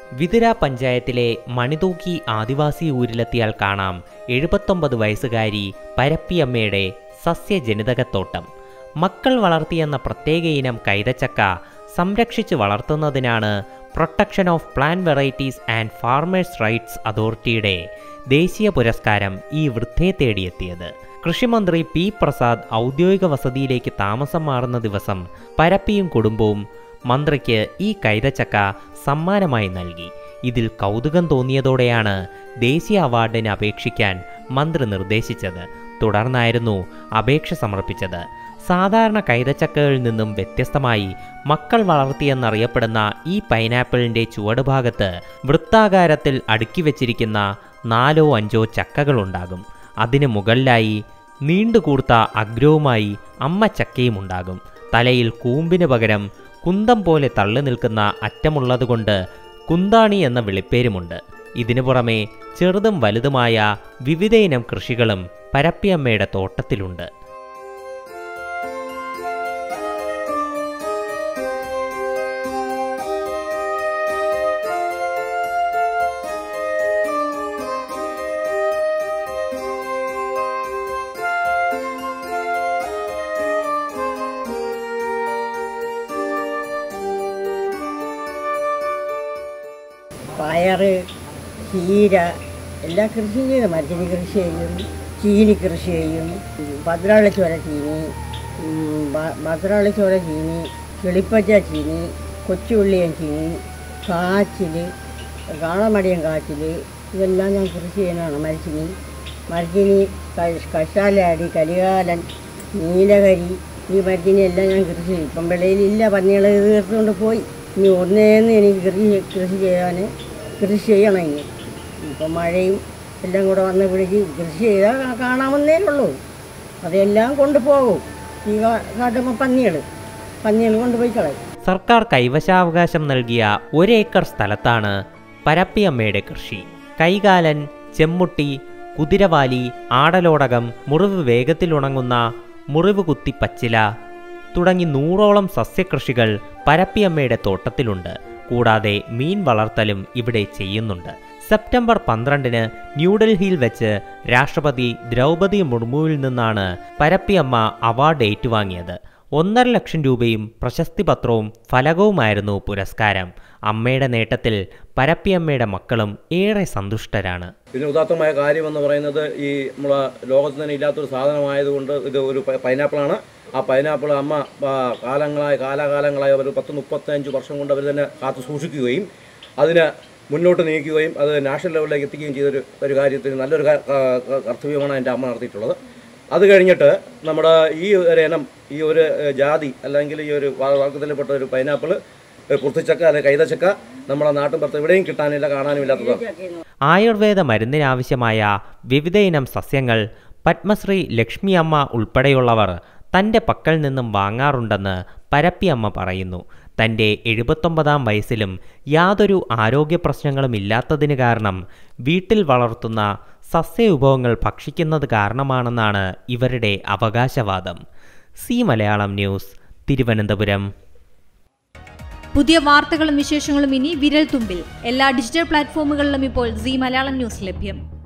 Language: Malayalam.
വിതുര പഞ്ചായത്തിലെ മണിതൂക്കി ആദിവാസി ഊരിലെത്തിയാൽ കാണാം എഴുപത്തൊമ്പത് വയസ്സുകാരി പരപ്പിയമ്മയുടെ സസ്യജനിതകത്തോട്ടം മക്കൾ വളർത്തിയെന്ന പ്രത്യേക ഇനം കൈതച്ചക്ക സംരക്ഷിച്ച് വളർത്തുന്നതിനാണ് protection of plan varieties and farmers rights അതോറിറ്റിയുടെ ദേശീയ പുരസ്കാരം ഈ വൃദ്ധയെ തേടിയെത്തിയത് കൃഷിമന്ത്രി പി പ്രസാദ് ഔദ്യോഗിക വസതിയിലേക്ക് താമസം മാറുന്ന ദിവസം പരപ്പിയും കുടുംബവും മന്ത്രിക്ക് ഈ കൈതച്ചക്ക സമ്മാനമായി നൽകി ഇതിൽ കൗതുകം തോന്നിയതോടെയാണ് ദേശീയ അവാർഡിന് അപേക്ഷിക്കാൻ മന്ത്രി നിർദ്ദേശിച്ചത് തുടർന്നായിരുന്നു അപേക്ഷ സമർപ്പിച്ചത് സാധാരണ കൈതച്ചക്കകളിൽ നിന്നും വ്യത്യസ്തമായി മക്കൾ വളർത്തിയെന്നറിയപ്പെടുന്ന ഈ പൈനാപ്പിളിന്റെ ചുവടുഭാഗത്ത് വൃത്താകാരത്തിൽ അടുക്കി വെച്ചിരിക്കുന്ന നാലോ അഞ്ചോ ചക്കകളുണ്ടാകും അതിന് മുകളിലായി നീണ്ടുകൂർത്ത അഗ്രവുമായി അമ്മ ചക്കയും ഉണ്ടാകും തലയിൽ കൂമ്പിന് പകരം കുന്തം പോലെ തള്ളി നിൽക്കുന്ന അറ്റമുള്ളതുകൊണ്ട് കുന്താണി എന്ന വിളിപ്പേരുമുണ്ട് ഇതിനു പുറമെ ചെറുതും വലുതുമായ വിവിധയിനം കൃഷികളും പരപ്പിയമ്മയുടെ തോട്ടത്തിലുണ്ട് പയറ് ചീര എല്ലാ കൃഷിയും ചെയ്തു മരച്ചിനി കൃഷി ചെയ്യും ചീനി കൃഷി ചെയ്യും ഭദ്രാളിച്ചോര ചീനി ഉം, ഭ- ഭദ്രാളിച്ചോര ചീനി കിളിപ്പച്ച ചീനി കൊച്ചുള്ളിയൻ ചീനി കാച്ചിൽ കാളമടിയൻ കാച്ചിൽ ഇതെല്ലാം ഞാൻ കൃഷി ചെയ്യുന്നതാണ് മരച്ചിനി മരച്ചിനി ക- കഷാലാടി കരികാലൻ നീലകരി ഈ മരച്ചിനി എല്ലാം ഞാൻ കൃഷി ചെയ്യും ഇപ്പം വെളിയിലില്ല പന്നികൾ ഇത് തീർത്തുകൊണ്ട് പോയി ഇനി ഒന്നേന്ന് എനിക്ക് കൃഷി കൃഷി ചെയ്യാൻ കൃഷി ചെയ്യണം ഇനി ഇപ്പം മഴയും എല്ലാം കൂടെ വന്ന് പിടിച്ച് കൃഷി ചെയ്താൽ കാ- കാണാമെന്നേ ഉള്ളൂ അതെല്ലാം കൊണ്ടുപോകും ഈ കാ- കാട്ടുമ്പോൾ പന്നികൾ പന്നികൾ കൊണ്ടുപോയി കളയും സർക്കാർ കൈവശാവകാശം നൽകിയ ഒരേക്കർ സ്ഥലത്താണ് പരപ്പിയമ്മയുടെ കൃഷി കൈകാലൻ ചെമ്മുട്ടി കുതിരവാലി ആടലോടകം മുറിവ് വേഗത്തിൽ ഉണങ്ങുന്ന മുറിവ് കുത്തി പച്ചില തുടങ്ങി നൂറോളം സസ്യകൃഷികൾ പരപ്പിയമ്മയുടെ തോട്ടത്തിലുണ്ട് കൂടാതെ മീൻ വളർത്തലും ഇവിടെ ചെയ്യുന്നുണ്ട് സെപ്റ്റംബർ പന്ത്രണ്ടിന് ന്യൂഡൽഹിയിൽ വെച്ച് രാഷ്ട്രപതി ദ്രൗപദി മുർമുവിൽ നിന്നാണ് പരപ്പിയമ്മ അവാർഡ് ഏറ്റുവാങ്ങിയത് ഒന്നര ലക്ഷം രൂപയും പ്രശസ്തി പത്രവും ഫലകവുമായിരുന്നു പുരസ്കാരം അമ്മയുടെ നേട്ടത്തിൽ പരപ്പിയമ്മയുടെ മക്കളും ഏറെ സന്തുഷ്ടരാണ് ഇതിന് ഉദാത്തമായ കാര്യമെന്ന് പറയുന്നത് ഈ നമ്മളെ ലോകത്ത് തന്നെ ഇല്ലാത്തൊരു സാധനമായതുകൊണ്ട് ഇത് ഒരു പൈ- പൈനാപ്പിളാണ് ആ പൈനാപ്പിൾ അമ്മ ആ, കാലങ്ങളായി കാലാകാലങ്ങളായി ഒരു പത്ത് മുപ്പത്തഞ്ച് വർഷം കൊണ്ട് അവർ തന്നെ കാത്തു സൂക്ഷിക്കുകയും അതിന് മുന്നോട്ട് നീക്കുകയും അത് നാഷണൽ ലെവലിലേക്ക് എത്തിക്കുകയും ചെയ്തൊരു ഒരു കാര്യത്തിന് നല്ലൊരു ക- ക- കർത്തവ്യമാണ് എൻ്റെ അമ്മ നടത്തിയിട്ടുള്ളത് അത് കഴിഞ്ഞിട്ട് നമ്മുടെ ഈ ഒരു ഇനം ഈ ഒരു ഏഹ്, ജാതി അല്ലെങ്കിൽ ഈ ഒരു വ- വർഗത്തിൽപ്പെട്ട ഒരു പൈനാപ്പിൾ പുറത്തിച്ചക്ക അല്ലെങ്കിൽ കൈതച്ചക്ക നമ്മുടെ നാട്ടിൻ പുറത്ത് എവിടെയും കിട്ടാനില്ല കാണാനും ഇല്ലാത്തതാണ് ആയുർവേദ മരുന്നിനാവശ്യമായ വിവിധയിനം സസ്യങ്ങൾ പത്മശ്രീ ലക്ഷ്മി അമ്മ ഉൾപ്പെടെയുള്ളവർ തൻ്റെ പക്കൽ നിന്നും വാങ്ങാറുണ്ടെന്ന് പരപ്പിയമ്മ പറയുന്നു തൻ്റെ എഴുപത്തൊമ്പതാം വയസ്സിലും യാതൊരു ആരോഗ്യ പ്രശ്നങ്ങളും ഇല്ലാത്തതിന് കാരണം വീട്ടിൽ വളർത്തുന്ന സസ്യവിഭവങ്ങൾ ഭക്ഷിക്കുന്നത് കാരണമാണെന്നാണ് ഇവരുടെ അവകാശവാദം സി മലയാളം ന്യൂസ് തിരുവനന്തപുരം പുതിയ വാർത്തകളും വിശേഷങ്ങളും ഇനി വിരൽ തുമ്പിൽ എല്ലാ ഡിജിറ്റൽ പ്ലാറ്റ്ഫോമുകളിലും ഇപ്പോൾ സി മലയാളം ന്യൂസ് ലഭ്യം